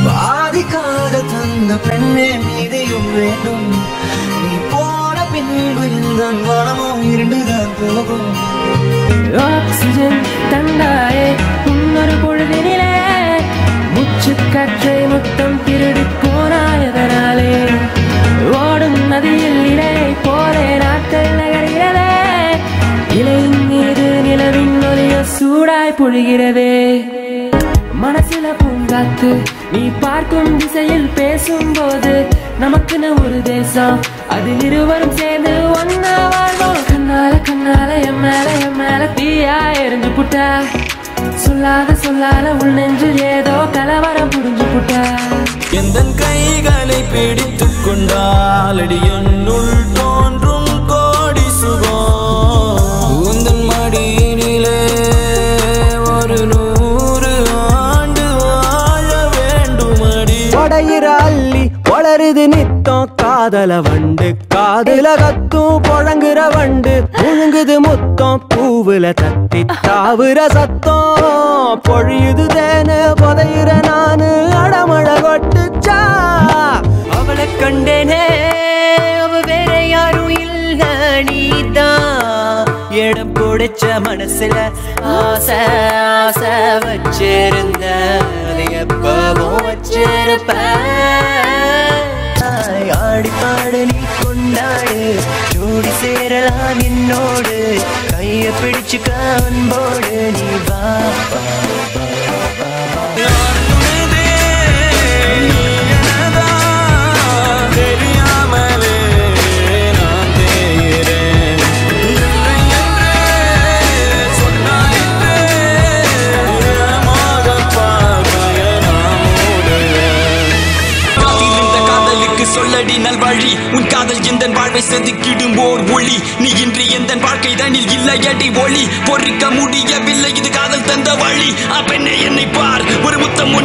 பாதிக்காத தந்த பெண்ணே மீதியும் வேண்டும் நீ போன பின்பு இந்த மனமும் இருண்டுதான் போகும் ஆக்சிஜன் தந்தாயே முன்னொரு பொழுதினிலே முச்சு காற்றை முத்தம் திருடி போனாயதனாலே ஓடும் நதியில் இலை போலே நாட்கள் நகர்கிறதே இலையின் மீது நிலவின் ஒளிய சூடாய் பொழிகிறதே மனசுல பூங்காத்து நீ பார்க்கும் திசையில் பேசும்போது நமக்குன்னு ஒரு தேசம் அதில் இருவரும் சேர்ந்து ஒன்னா வாழ்வோம் கண்ணால கண்ணால என் மேல என் மேல தீயா எரிஞ்சு புட்டா சொல்லாத சொல்லாத உள் நெஞ்சில் ஏதோ கலவரம் புரிஞ்சு புட்டா எந்த கைகளை பிடித்துக் கொண்டாலடி என்னுள் தோன்றும் கோடி சுகம் உந்தன் மடியினிலே ஒரு நூறு ஆண்டு வாழ வேண்டுமடி படையிற அள்ளி வளருது நித்தம் காதல வண்டு காதுல கத்தும் புழங்குற வண்டு முழுங்குது முத்தம் பூவுல தத்தி தாவுற சத்தம் பொழியுது தேனு புதையுற நானு அடமழ கொட்டுச்சா அவளை கண்டேனே அவ வேற யாரும் இல்ல நீதான் இடம் பிடிச்ச மனசுல ஆசை ஆசை வச்சிருந்த அது எப்பவும் வச்சிருப்ப ஆடி பாடு நீ கொண்டாடு ஜோடி சேரலாம் என்னோடு கைய பிடிச்சுக்க அன்போடு நீ வா வா, வா, வா, வா. தெரியாமலே நான் தேகிறேன் இல்லை என்றே சொன்னாயிற்றே ஈரமாக பார்வைய நான் மூடுவேன் காத்திருந்த காதலுக்கு சொல்லடி நல்வழி உன் காதல் எந்த வாழ்வை செதுக்கிடும் ஓர் ஒளி நீ இன்று எந்த வாழ்க்கை தனில் இல்லையடி ஒளி பொறிக்க முடியவில்லை இது காதல் தந்த வழி ஆ பெண்ணே என்னை பார் ஒரு முத்தம்